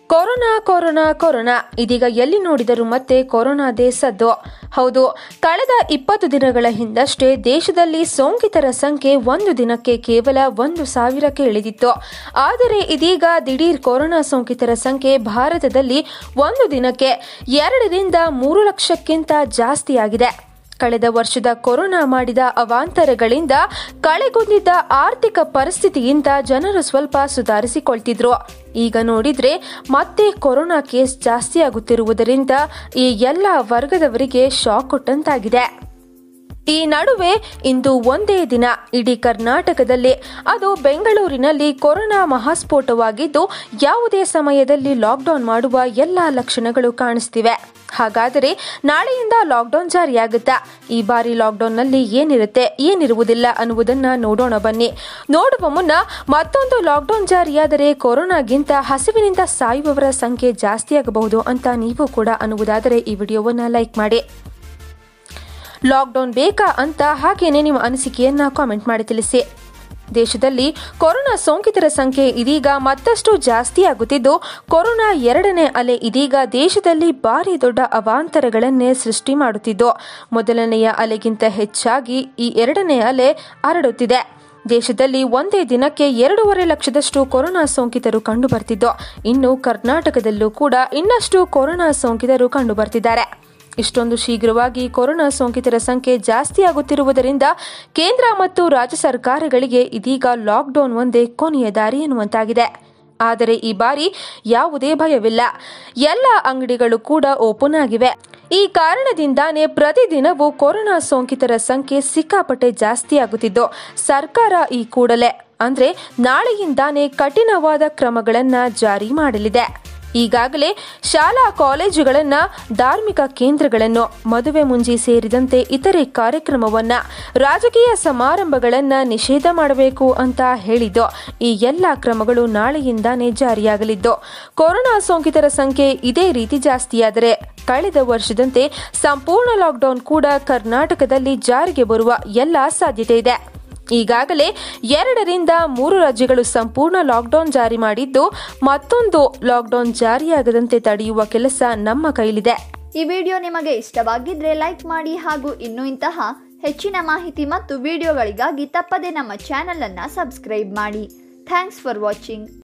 corona corona corona ಇದೀಗ ಎಲ್ಲಿ ನೋಡಿದರೂ ಮತ್ತೆ ಕೊರೋನಾದೇ ಸದ್ದು ಹೌದು ಕಳೆದ ಇಪ್ಪತ್ತು ದಿನಗಳ ಹಿಂದಷ್ಟೇ ದೇಶದಲ್ಲಿ ಸೋಂಕಿತರ ಸಂಖ್ಯೆ ಒಂದು ದಿನಕ್ಕೆ ಕೇವಲ ಒಂದು ಸಾವಿರಕ್ಕೆ ಇಳಿದಿತ್ತು ಆದರೆ ಇದೀಗ ದಿಢೀರ್ ಕೊರೋನಾ ಸೋಂಕಿತರ ಸಂಖ್ಯೆ ಭಾರತದಲ್ಲಿ ಒಂದು ದಿನಕ್ಕೆ ಎರಡರಿಂದ ಮೂರು ಲಕ್ಷಕ್ಕಿಂತ ಜಾಸ್ತಿಯಾಗಿದೆ ಕಳೆದ ವರ್ಷದ ಕೊರೋನಾ ಮಾಡಿದ ಅವಾಂತರಗಳಿಂದ ಕಳೆಗುಂದಿದ್ದ ಆರ್ಥಿಕ ಪರಿಸ್ಥಿತಿಯಿಂದ ಜನರು ಸ್ವಲ್ಪ ಸುಧಾರಿಸಿಕೊಳ್ತಿದ್ರು ಈಗ ನೋಡಿದ್ರೆ ಮತ್ತೆ ಕೊರೋನಾ ಕೇಸ್ ಜಾಸ್ತಿ ಆಗುತ್ತಿರುವುದರಿಂದ ಈ ಎಲ್ಲ ವರ್ಗದವರಿಗೆ ಶಾಕ್ ಕೊಟ್ಟಂತಾಗಿದೆ ಈ ನಡುವೆ ಇಂದು ಒಂದೇ ದಿನ ಇಡೀ ಕರ್ನಾಟಕದಲ್ಲಿ ಅದು ಬೆಂಗಳೂರಿನಲ್ಲಿ ಕೊರೋನಾ ಮಹಾಸ್ಫೋಟವಾಗಿದ್ದು ಯಾವುದೇ ಸಮಯದಲ್ಲಿ ಲಾಕ್ಡೌನ್ ಮಾಡುವ ಎಲ್ಲ ಲಕ್ಷಣಗಳು ಕಾಣಿಸ್ತಿವೆ ಹಾಗಾದರೆ ನಾಳೆಯಿಂದ ಲಾಕ್ಡೌನ್ ಜಾರಿಯಾಗುತ್ತಾ ಈ ಬಾರಿ ಲಾಕ್ಡೌನ್ನಲ್ಲಿ ಏನಿರುತ್ತೆ ಏನಿರುವುದಿಲ್ಲ ಅನ್ನುವುದನ್ನ ನೋಡೋಣ ಬನ್ನಿ ನೋಡುವ ಮುನ್ನ ಮತ್ತೊಂದು ಲಾಕ್ಡೌನ್ ಜಾರಿಯಾದರೆ ಕೊರೋನಾಗಿಂತ ಹಸಿವಿನಿಂದ ಸಾಯುವವರ ಸಂಖ್ಯೆ ಜಾಸ್ತಿಯಾಗಬಹುದು ಅಂತ ನೀವು ಕೂಡ ಅನ್ನುವುದಾದರೆ ಈ ವಿಡಿಯೋವನ್ನ ಲೈಕ್ ಮಾಡಿ ಲಾಕ್ಡೌನ್ ಬೇಕಾ ಅಂತ ಹಾಗೇನೆ ನಿಮ್ಮ ಅನಿಸಿಕೆಯನ್ನ ಕಾಮೆಂಟ್ ಮಾಡಿ ತಿಳಿಸಿ ದೇಶದಲ್ಲಿ ಕೊರೋನಾ ಸೋಂಕಿತರ ಸಂಖ್ಯೆ ಇದೀಗ ಮತ್ತಷ್ಟು ಜಾಸ್ತಿಯಾಗುತ್ತಿದ್ದು ಕೊರೋನಾ ಎರಡನೇ ಅಲೆ ಇದೀಗ ದೇಶದಲ್ಲಿ ಭಾರಿ ದೊಡ್ಡ ಅವಾಂತರಗಳನ್ನೇ ಸೃಷ್ಟಿ ಮಾಡುತ್ತಿದ್ದು ಮೊದಲನೆಯ ಅಲೆಗಿಂತ ಹೆಚ್ಚಾಗಿ ಈ ಎರಡನೇ ಅಲೆ ಹರಡುತ್ತಿದೆ ದೇಶದಲ್ಲಿ ಒಂದೇ ದಿನಕ್ಕೆ ಎರಡೂವರೆ ಲಕ್ಷದಷ್ಟು ಕೊರೋನಾ ಸೋಂಕಿತರು ಕಂಡು ಬರ್ತಿದ್ದು ಇನ್ನು ಕರ್ನಾಟಕದಲ್ಲೂ ಕೂಡ ಇನ್ನಷ್ಟು ಕೊರೋನಾ ಸೋಂಕಿತರು ಕಂಡು ಬರ್ತಿದ್ದಾರೆ ಇಷ್ಟೊಂದು ಶೀಘ್ರವಾಗಿ ಕೊರೋನಾ ಸೋಂಕಿತರ ಸಂಖ್ಯೆ ಜಾಸ್ತಿಯಾಗುತ್ತಿರುವುದರಿಂದ ಕೇಂದ್ರ ಮತ್ತು ರಾಜ್ಯ ಸರ್ಕಾರಗಳಿಗೆ ಇದೀಗ ಲಾಕ್ಡೌನ್ ಒಂದೇ ಕೊನೆಯ ದಾರಿ ಎನ್ನುವಂತಾಗಿದೆ ಆದರೆ ಈ ಬಾರಿ ಯಾವುದೇ ಭಯವಿಲ್ಲ ಎಲ್ಲ ಅಂಗಡಿಗಳು ಕೂಡ ಓಪನ್ ಆಗಿವೆ ಈ ಕಾರಣದಿಂದಾನೇ ಪ್ರತಿದಿನವೂ ಕೊರೋನಾ ಸೋಂಕಿತರ ಸಂಖ್ಯೆ ಸಿಕ್ಕಾಪಟ್ಟೆ ಜಾಸ್ತಿಯಾಗುತ್ತಿದ್ದು ಸರ್ಕಾರ ಈ ಕೂಡಲೇ ಅಂದ್ರೆ ನಾಳೆಯಿಂದಾನೇ ಕಠಿಣವಾದ ಕ್ರಮಗಳನ್ನ ಜಾರಿ ಮಾಡಲಿದೆ ಈಗಾಗಲೇ ಶಾಲಾ ಕಾಲೇಜುಗಳನ್ನ ಧಾರ್ಮಿಕ ಕೇಂದ್ರಗಳನ್ನು ಮದುವೆ ಮುಂಜಿ ಸೇರಿದಂತೆ ಇತರೆ ಕಾರ್ಯಕ್ರಮವನ್ನ ರಾಜಕೀಯ ಸಮಾರಂಭಗಳನ್ನ ನಿಷೇಧ ಮಾಡಬೇಕು ಅಂತ ಹೇಳಿದ್ದು ಈ ಎಲ್ಲ ಕ್ರಮಗಳು ನಾಳೆಯಿಂದಾನೇ ಜಾರಿಯಾಗಲಿದ್ದು ಕೊರೋನಾ ಸೋಂಕಿತರ ಸಂಖ್ಯೆ ಇದೇ ರೀತಿ ಜಾಸ್ತಿಯಾದರೆ ಕಳೆದ ವರ್ಷದಂತೆ ಸಂಪೂರ್ಣ ಲಾಕ್ಡೌನ್ ಕೂಡ ಕರ್ನಾಟಕದಲ್ಲಿ ಜಾರಿಗೆ ಬರುವ ಎಲ್ಲ ಸಾಧ್ಯತೆ ಇದೆ ಈಗಾಗಲೇ ಎರಡರಿಂದ ಮೂರು ರಾಜ್ಯಗಳು ಸಂಪೂರ್ಣ ಲಾಕ್ಡೌನ್ ಜಾರಿ ಮಾಡಿದ್ದು ಮತ್ತೊಂದು ಲಾಕ್ಡೌನ್ ಜಾರಿಯಾಗದಂತೆ ತಡೆಯುವ ಕೆಲಸ ನಮ್ಮ ಕೈಲಿದೆ ಈ ವಿಡಿಯೋ ನಿಮಗೆ ಇಷ್ಟವಾಗಿದ್ರೆ ಲೈಕ್ ಮಾಡಿ ಹಾಗೂ ಇನ್ನೂ ಇಂತಹ ಹೆಚ್ಚಿನ ಮಾಹಿತಿ ಮತ್ತು ವಿಡಿಯೋಗಳಿಗಾಗಿ ತಪ್ಪದೆ ನಮ್ಮ ಚಾನಲ್ ಅನ್ನ ಸಬ್ಸ್ಕ್ರೈಬ್ ಮಾಡಿ ಥ್ಯಾಂಕ್ಸ್ ಫಾರ್ ವಾಚಿಂಗ್